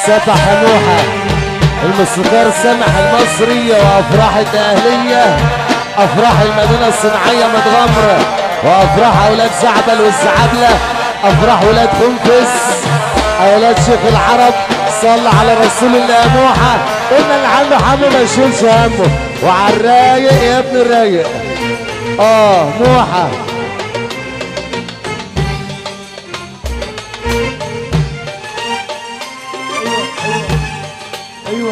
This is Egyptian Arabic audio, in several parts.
سبح نوحة الموسيقار سامح المصرية وأفراح الأهلية أفراح المدينة الصناعية متغمرة وأفراح أولاد زعبل والزعبلة أفراح ولاد خنفس أولاد شيخ العرب صلى على رسول الله موحة قلنا العم حمو ما يشيلش همه وعلى الرايق يا ابن الرايق اه موحة ايوه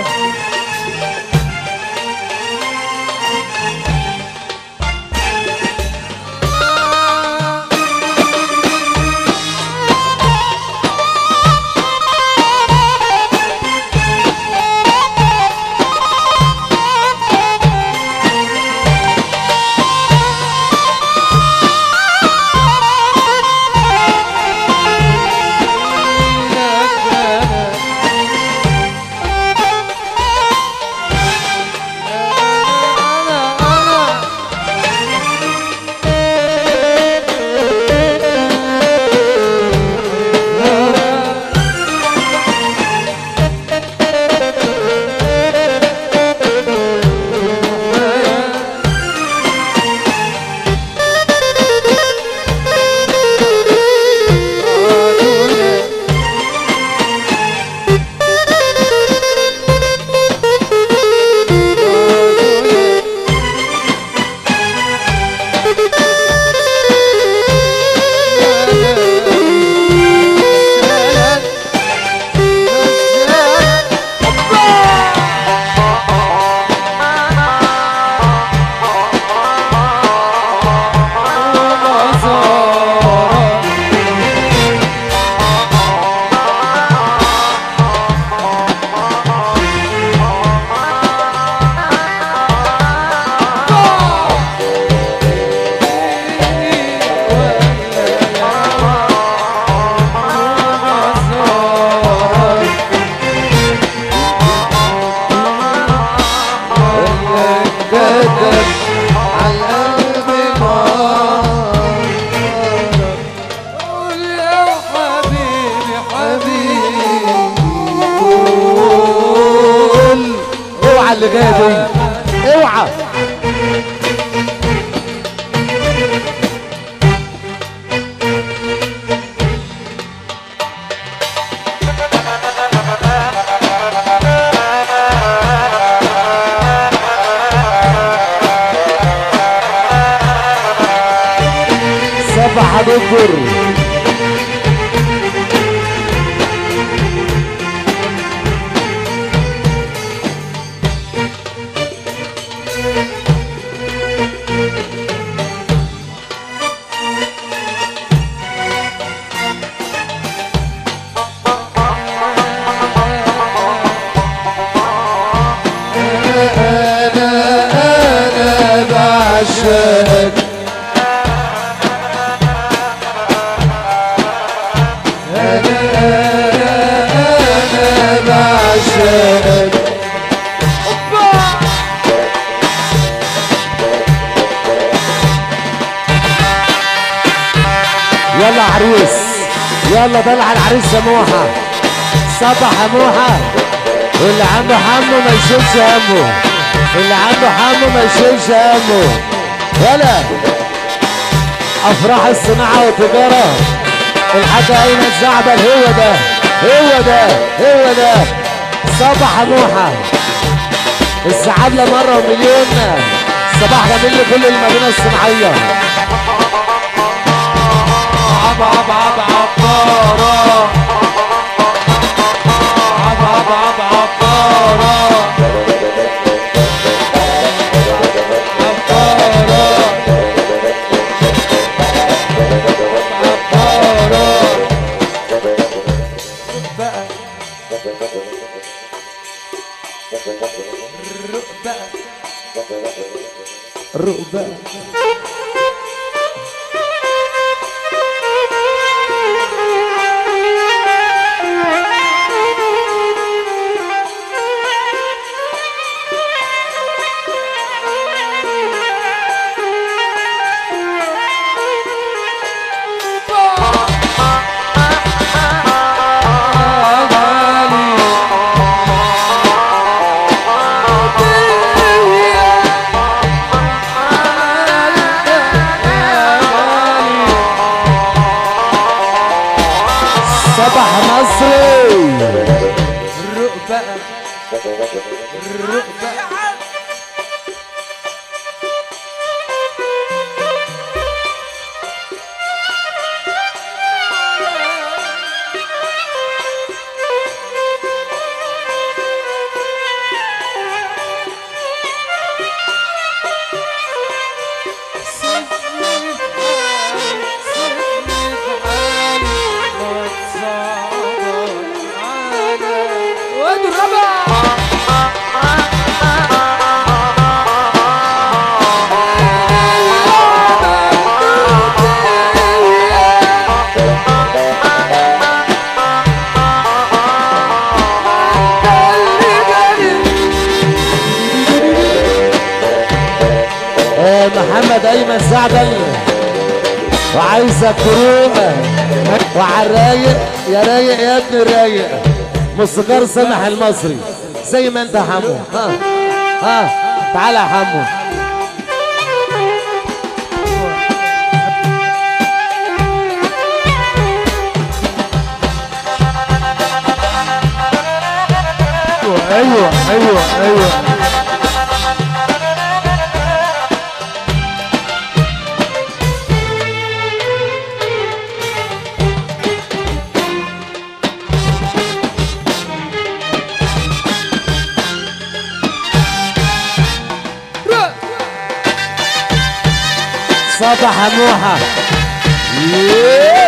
كتب على القلب نار قول يا حبيبي حبيبي قول اوعى اللي جايه دي اوعى سبح دكتور انا انا بعشقك انا انا انا بعشقك يلا عريس يلا دلع العريس يا موحة صبح يا موحة واللي عنده حمو ما يشيلش همه اللي عنده حمو ما يشيلش همه يلا افراح الصناعة والتجارة الحاجة اين الزعبل هو ده هو ده هو ده صبح يا موحة الزعابلة مرة ومليون صباح جميل لكل المدينة الصناعية عب عب عب عبارة عب عب عب عبارة عبارة عبارة بقى الرق بقى الرق بقى غالي بقى الروق بقى سيبني بحالي سيبني بحالي ما تصعب علي واضربها آه، محمد ايمن زعبل وعايزك تروق وعلى الرايق يا رايق يا ابن الرايق موسيقار سامح المصري زي ما انت يا حمو ها ها تعالى يا حمو ايوه ايوه ايوه صباح حموحه yeah.